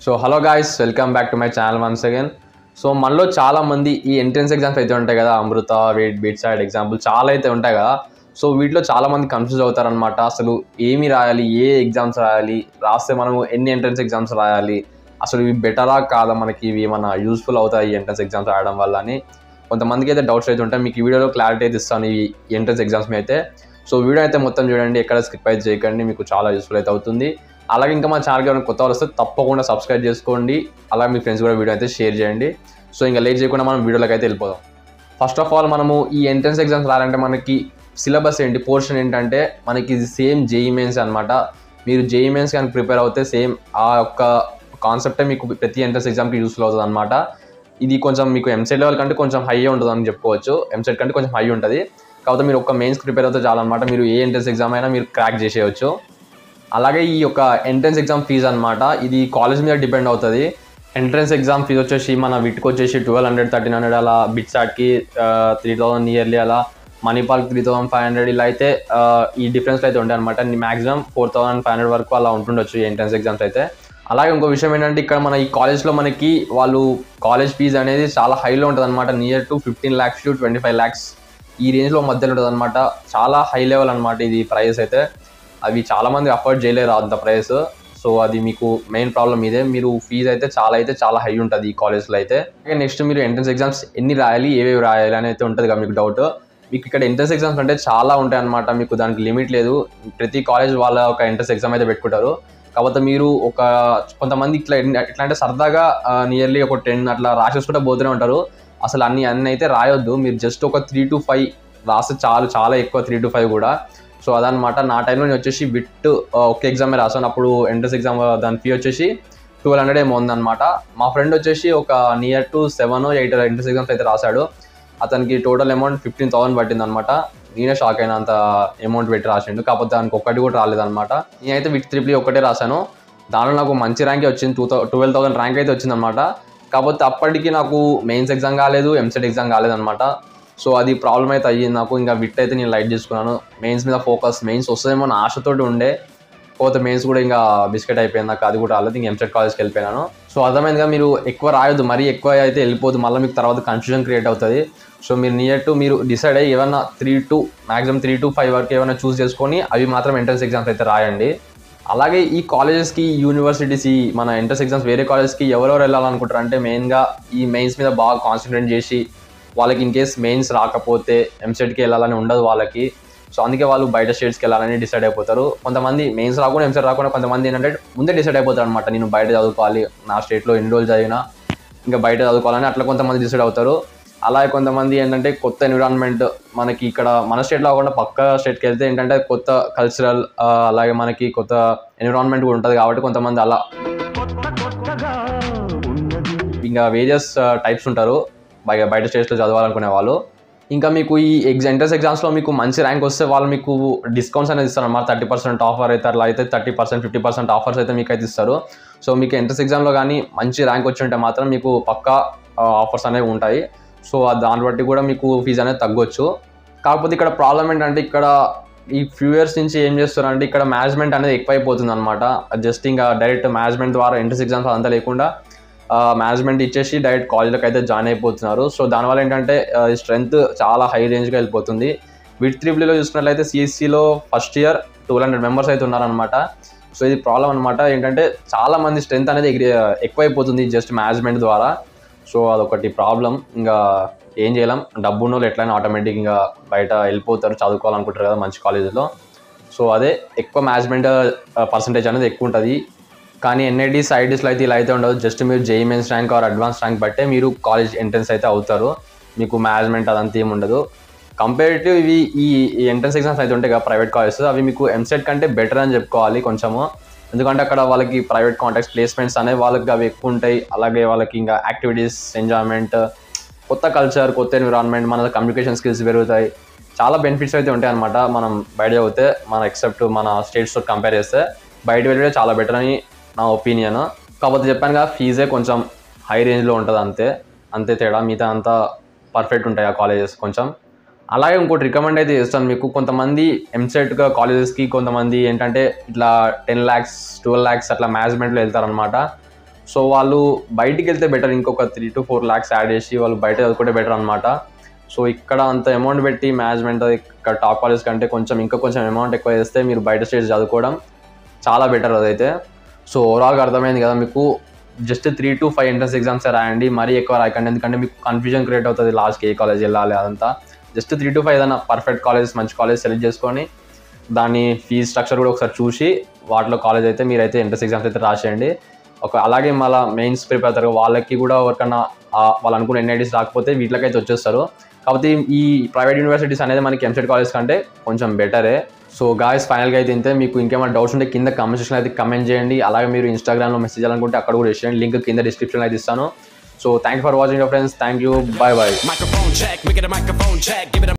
So hello guys welcome back to my channel once again so మనలో చాలా మంది ఈ ఎంట్రన్స్ ఎగ్జామ్స్ అయితే ఉంటాయి కదా అమృత వెయిట్ బీట్ సైడ్ ఎగ్జాంపుల్ చాలా అయితే ఉంటాయి కదా సో వీటిలో చాలా మంది కన్ఫ్యూజ్ అవుతారనమాట అసలు ఏమి రాయాలి ఏ ఎగ్జామ్స్ రాయాలి రాస్తే మనము ఎన్ని ఎంట్రన్స్ ఎగ్జామ్స్ రాయాలి అసలు ఇవి బెటరా కాదా మనకి ఇవి ఏమన్నా యూస్ఫుల్ అవుతాయి ఈ ఎంట్రన్స్ ఎగ్జామ్స్ రాయడం వల్ల అని కొంతమందికి అయితే డౌట్స్ అయితే ఉంటాయి మీకు ఈ వీడియోలో క్లారిటీ అయితే ఇస్తాను ఈ ఎంట్రన్స్ ఎగ్జామ్స్ మీద అయితే సో వీడియో అయితే మొత్తం చూడండి ఎక్కడ స్కిప్ అయితే చేయకండి మీకు చాలా యూస్ఫుల్ అయితే అవుతుంది అలాగే ఇంకా మా ఛానల్కి ఏమైనా కొత్త వాళ్ళు వస్తే తప్పకుండా సబ్స్క్రైబ్ చేసుకోండి అలాగే మీ ఫ్రెండ్స్ కూడా వీడియో అయితే షేర్ చేయండి సో ఇంకా లేట్ చేయకుండా మనం వీడియోలోకి అయితే వెళ్ళిపోదాం ఫస్ట్ ఆఫ్ ఆల్ మనము ఈ ఎంట్రన్స్ ఎగ్జామ్స్ రాయాలంటే మనకి సిలబస్ ఏంటి పోర్షన్ ఏంటంటే మనకి ఇది సేమ్ జేఈ మెయిన్స్ అనమాట మీరు జేఈ మెయిన్స్ కానీ ప్రిపేర్ అవుతే సేమ్ ఆ యొక్క కాన్సెప్టే మీకు ప్రతి ఎంట్రన్స్ ఎగ్జామ్కి యూస్ఫుల్ అవుతుంది అనమాట ఇది కొంచెం మీకు ఎంసెట్ లెవెల్ కంటే కొంచెం హై ఉంటుంది అని చెప్పుకోవచ్చు ఎంసెట్ కంటే కొంచెం హై ఉంటుంది కాకపోతే మీరు ఒక మెయిన్స్ ప్రిపేర్ అవుతే చాలన్నమాట మీరు ఏ ఎంట్రన్స్ ఎగ్జామ్ అయినా మీరు క్రాక్ చేసేయచ్చు అలాగే ఈ యొక్క ఎంట్రన్స్ ఎగ్జామ్ ఫీజు అనమాట ఇది కాలేజ్ మీద డిపెండ్ అవుతుంది ఎంట్రన్స్ ఎగ్జామ్ ఫీజు వచ్చేసి మన విట్కి వచ్చేసి ట్వెల్వ్ హండ్రెడ్ థర్టీన్ హండ్రెడ్ అలా బిట్సాట్కి త్రీ థౌసండ్ ఇయర్లీ అలా మణిపాల్కి త్రీ థౌసండ్ ఫైవ్ హండ్రెడ్ ఇలా అయితే ఆ, ఈ డిఫరెన్స్ అయితే ఉంటాయి అనమాట maximum four thousand five hundred వరకు అలా ఉంటుండొచ్చు ఈ ఎంట్రన్స్ ఎగ్జామ్స్ అయితే అలాగే ఇంకో విషయం ఏంటంటే ఇక్కడ మన ఈ కాలేజ్లో మనకి వాళ్ళు కాలేజ్ ఫీజు అనేది చాలా హైలో ఉంటుంది అనమాట near to fifteen lakhs to twenty five lakhs ఈ రేంజ్లో మధ్యలో ఉంటుంది అనమాట చాలా హై లెవెల్ అనమాట ఇది ప్రైస్ అయితే అవి చాలా మంది అఫోర్డ్ చేయలేరు అంత ప్రైస్ సో అది మీకు మెయిన్ ప్రాబ్లం ఇదే మీరు ఫీజు అయితే చాలా అయితే చాలా హై ఉంటుంది ఈ కాలేజ్లో అయితే నెక్స్ట్ మీరు ఎంట్రన్స్ ఎగ్జామ్స్ ఎన్ని రాయాలి ఏవేవి రాయాలి అని అయితే ఉంటుంది కదా మీకు డౌట్ మీకు ఇక్కడ ఎంట్రన్స్ ఎగ్జామ్స్ అంటే చాలా ఉంటాయి అనమాట మీకు దానికి లిమిట్ లేదు ప్రతి కాలేజ్ వాళ్ళ ఒక ఎంట్రన్స్ ఎగ్జామ్ అయితే పెట్టుకుంటారు కాకపోతే మీరు ఒక కొంతమంది ఇట్లా ఎట్లా అంటే సరదాగా నియర్లీ ఒక టెన్ అట్లా రాసేసుకుంటే పోతూనే ఉంటారు అసలు అన్ని అన్ని అయితే రాయొద్దు మీరు జస్ట్ ఒక త్రీ టు ఫైవ్ రాస్తే చాలు చాలా ఎక్కువ త్రీ టు ఫైవ్ కూడా సో అదనమాట నా టైంలో నేను వచ్చేసి బిట్ ఒక ఎగ్జామే రాసాను అప్పుడు ఎంట్రన్స్ ఎగ్జామ్ దాని ఫీ వచ్చేసి ట్వెల్వ్ హండ్రెడ్ ఏమో ఉందన్నమాట మా ఫ్రెండ్ వచ్చేసి ఒక near to seven eight entrance exams అయితే రాశాడు అతనికి టోటల్ అమౌంట్ ఫిఫ్టీన్ థౌసండ్ పట్టింది అనమాట నేనే షాక్ అయినా అంత అమౌంట్ పెట్టి రాసిండు కాకపోతే దానికి ఒక్కటి కూడా రాలేదన్నమాట నేనైతే విత్ త్రిప్లీ ఒకటే రాశాను దానిలో నాకు మంచి ర్యాంక్ వచ్చింది two thou twelve thousand rank అయితే వచ్చిందనమాట కాకపోతే అప్పటికి నాకు మెయిన్స్ ఎగ్జామ్ కాలేదు ఎంసెట్ ఎగ్జామ్ కాలేదన్నమాట సో అది ప్రాబ్లం అయితే అయ్యింది నాకు ఇంకా విట్ అయితే నేను లైట్ చేసుకున్నాను మెయిన్స్ మీద ఫోకస్ మెయిన్స్ వస్తుందేమో నా ఆశతోటి ఉండే పోతే మెయిన్స్ కూడా ఇంకా బిస్కెట్ అయిపోయింది నాకు అది కూడా రాలేదు ఇంకా ఎంసెట్ కాలేజ్కి వెళ్ళిపోయాను సో అర్థమైందిగా మీరు ఎక్కువ రాయొద్దు మరీ ఎక్కువ అయితే వెళ్ళిపోదు మళ్ళీ మీకు తర్వాత కన్ఫ్యూజన్ క్రియేట్ అవుతుంది సో మీరు నియర్ టు మీరు డిసైడ్ అయ్యి ఏమన్నా three to maximum three to five వరకు ఏమైనా చూస్ చేసుకొని అవి మాత్రం ఎంట్రన్స్ ఎగ్జామ్స్ అయితే రాయండి అలాగే ఈ కాలేజెస్కి యూనివర్సిటీస్ ఈ మన ఎంట్రన్స్ ఎగ్జామ్స్ వేరే కాలేజ్కి ఎవరెవరు వెళ్ళాలనుకుంటారు అంటే మెయిన్గా ఈ మెయిన్స్ మీద బాగా కాన్సన్ట్రేట్ చేసి వాళ్ళకి ఇన్ కేస్ మెయిన్స్ రాకపోతే ఎంసెట్కి వెళ్ళాలని ఉండదు వాళ్ళకి సో అందుకే వాళ్ళు బయట స్టేట్స్కి వెళ్ళాలని డిసైడ్ అయిపోతారు కొంతమంది మెయిన్స్ రాకుండా ఎంసెట్ రాకుండా కొంతమంది ఏంటంటే ముందే డిసైడ్ అయిపోతారు అనమాట నేను బయట చదువుకోవాలి నా స్టేట్లో ఎన్ని రోజులు చదివినా ఇంకా బయట చదువుకోవాలని అట్లా కొంతమంది డిసైడ్ అవుతారు అలాగే కొంతమంది ఏంటంటే కొత్త ఎన్విరాన్మెంట్ మనకి ఇక్కడ మన స్టేట్లో కాకుండా పక్క స్టేట్కి వెళ్తే ఏంటంటే కొత్త కల్చరల్ అలాగే మనకి కొత్త ఎన్విరాన్మెంట్ కూడా ఉంటుంది కాబట్టి కొంతమంది అలా ఇంకా వేరియస్ టైప్స్ ఉంటారు బయ బయట స్టేట్స్లో చదవాలనుకునే వాళ్ళు ఇంకా మీకు ఈ ఎగ్జా ఎంట్రన్స్ ఎగ్జామ్స్లో మీకు మంచి ర్యాంక్ వస్తే వాళ్ళు మీకు డిస్కౌంట్స్ అనేది ఇస్తారు అన్నమాట థర్టీ పర్సెంట్ ఆఫర్ అయితే అట్లా అయితే thirty percent fifty percent offers అయితే మీకు అయితే ఇస్తారు సో మీకు ఎంట్రన్స్ ఎగ్జామ్లో కానీ మంచి ర్యాంక్ వచ్చి ఉంటే మాత్రం మీకు పక్కా ఆఫర్స్ అనేవి ఉంటాయి సో ఆ దాన్ని బట్టి కూడా మీకు ఫీజు అనేది తగ్గొచ్చు కాకపోతే ఇక్కడ ప్రాబ్లం ఏంటంటే ఇక్కడ ఈ ఫ్యూ ఇయర్స్ నుంచి ఏం చేస్తారంటే ఇక్కడ మేనేజ్మెంట్ అనేది ఎక్కువైపోతుంది అనమాట జస్ట్ ఇంకా డైరెక్ట్ మేనేజ్మెంట్ ద్వారా ఎంట్రన్స్ ఎగ్జామ్స్ అదంతా లేకుండా మేనేజ్మెంట్ ఇచ్చేసి డైరెక్ట్ కాలేజ్లోకి అయితే జాయిన్ అయిపోతున్నారు సో దానివల్ల ఏంటంటే స్ట్రెంత్ చాలా హై రేంజ్గా వెళ్ళిపోతుంది విత్ త్రిబుల్లో చూసుకున్నట్లయితే సిఎస్సిలో first year twelve hundred members అయితే ఉన్నారనమాట సో ఇది ప్రాబ్లం అనమాట ఏంటంటే చాలా మంది స్ట్రెంత్ అనేది ఎగిరి ఎక్కువైపోతుంది జస్ట్ మేనేజ్మెంట్ ద్వారా సో అదొకటి ప్రాబ్లం ఇంకా ఏం చేయలేం డబ్బు ఉన్న వాళ్ళు ఎట్లయినా ఆటోమేటిక్ ఇంకా బయట వెళ్ళిపోతారు చదువుకోవాలనుకుంటారు కదా మంచి కాలేజీలో సో అదే ఎక్కువ మేనేజ్మెంట్ పర్సంటేజ్ అనేది ఎక్కువ ఉంటుంది కానీ ఎన్ఐడీస్ ఐడీస్లో అయితే ఇలా అయితే ఉండదు జస్ట్ మీరు JEE mains rank or advance rank బట్టే మీరు కాలేజ్ ఎంట్రన్స్ అయితే అవుతారు మీకు మేనేజ్మెంట్ అదంతా ఏమి ఉండదు కంపేరిటివ్ ఇవి ఈ ఎంట్రన్స్ ఎగ్జామ్స్ అయితే ఉంటాయి కదా ప్రైవేట్ కాలేజెస్ అవి మీకు ఎంసెట్ కంటే బెటర్ అని చెప్పుకోవాలి కొంచెము ఎందుకంటే అక్కడ వాళ్ళకి ప్రైవేట్ కాంటాక్ట్స్ ప్లేస్మెంట్స్ అనేవి వాళ్ళకి అవి ఎక్కువ ఉంటాయి అలాగే వాళ్ళకి ఇంకా యాక్టివిటీస్ ఎంజాయ్మెంట్ కొత్త కల్చర్ కొత్త ఎన్విరాన్మెంట్ మన కమ్యూనికేషన్ స్కిల్స్ పెరుగుతాయి చాలా బెనిఫిట్స్ అయితే ఉంటాయి అనమాట మనం బయట చదివితే మన ఎక్సెప్ట్ మన స్టేట్స్తో కంపేర్ చేస్తే బయట వెళ్ళే చాలా బెటర్ అని నా ఒపీనియన్ కాకపోతే చెప్పాను కదా ఫీజే కొంచెం హై రేంజ్లో ఉంటుంది అంతే అంతే తేడా మిగతా అంతా పర్ఫెక్ట్ ఉంటాయి ఆ కాలేజెస్ కొంచెం అలాగే ఇంకోటి రికమెండ్ అయితే చేస్తాను మీకు కొంతమంది ఎంసెట్గా కాలేజెస్కి కొంతమంది ఏంటంటే ఇట్లా టెన్ ల్యాక్స్ ట్వెల్వ్ ల్యాక్స్ అట్లా మేనేజ్మెంట్లో వెళ్తారనమాట సో వాళ్ళు బయటికి వెళ్తే బెటర్ ఇంకొక three to four lakhs add చేసి వాళ్ళు బయట చదువుకుంటే బెటర్ అనమాట సో ఇక్కడ అంత అమౌంట్ పెట్టి మేనేజ్మెంట్ ఇక్కడ టాప్ కాలేజ్ కంటే కొంచెం ఇంకా కొంచెం అమౌంట్ ఎక్కువ చేస్తే మీరు బయట స్టేట్స్ చదువుకోవడం చాలా బెటర్ అదైతే సో ఓవరాల్గా అర్థమైంది కదా మీకు just three to five entrance exams రాయండి మరీ ఎక్కువ రాయకండి ఎందుకంటే మీకు కన్ఫ్యూజన్ క్రియేట్ అవుతుంది లాస్ట్కి ఏ కాలేజ్ వెళ్ళాలి అదంతా జస్ట్ త్రీ టు ఫైవ్ ఏదైనా పర్ఫెక్ట్ కాలేజ్ మంచి కాలేజ్ సెలెక్ట్ చేసుకొని దాని ఫీజ్ స్ట్రక్చర్ కూడా ఒకసారి చూసి వాటిలో కాలేజ్ అయితే మీరైతే ఎంట్రన్స్ ఎగ్జామ్స్ అయితే రాసేయండి ఒక అలాగే మళ్ళీ మెయిన్స్ ప్రిపేర్ అవుతారు వాళ్ళకి కూడా ఎవరికన్నా ఆ వాళ్ళు అనుకున్న ఎన్ఐటీస్ రాకపోతే వీటికైతే వచ్చేస్తారు కాకపోతే ఈ ప్రైవేట్ యూనివర్సిటీస్ అనేది మనకి ఎంసెట్ కాలేజ్ కంటే కొంచెం బెటరే సో గాయస్ ఫైనల్గా అయితే ఇంతే మీకు ఇంకేమైనా డౌట్స్ ఉంటే కింద కమెంట్ సెక్షన్ అయితే కమెంట్ చేయండి అలాగే మీరు ఇన్స్టాగ్రామ్లో మెసేజ్ చేయాలనుకుంటే అక్కడ కూడా చేయండి లింక్ కింద డిస్క్రిప్షన్లో అయితే ఇస్తాను so thank for watching friends thank you bye bye Microphone check, make it a microphone check. Give it a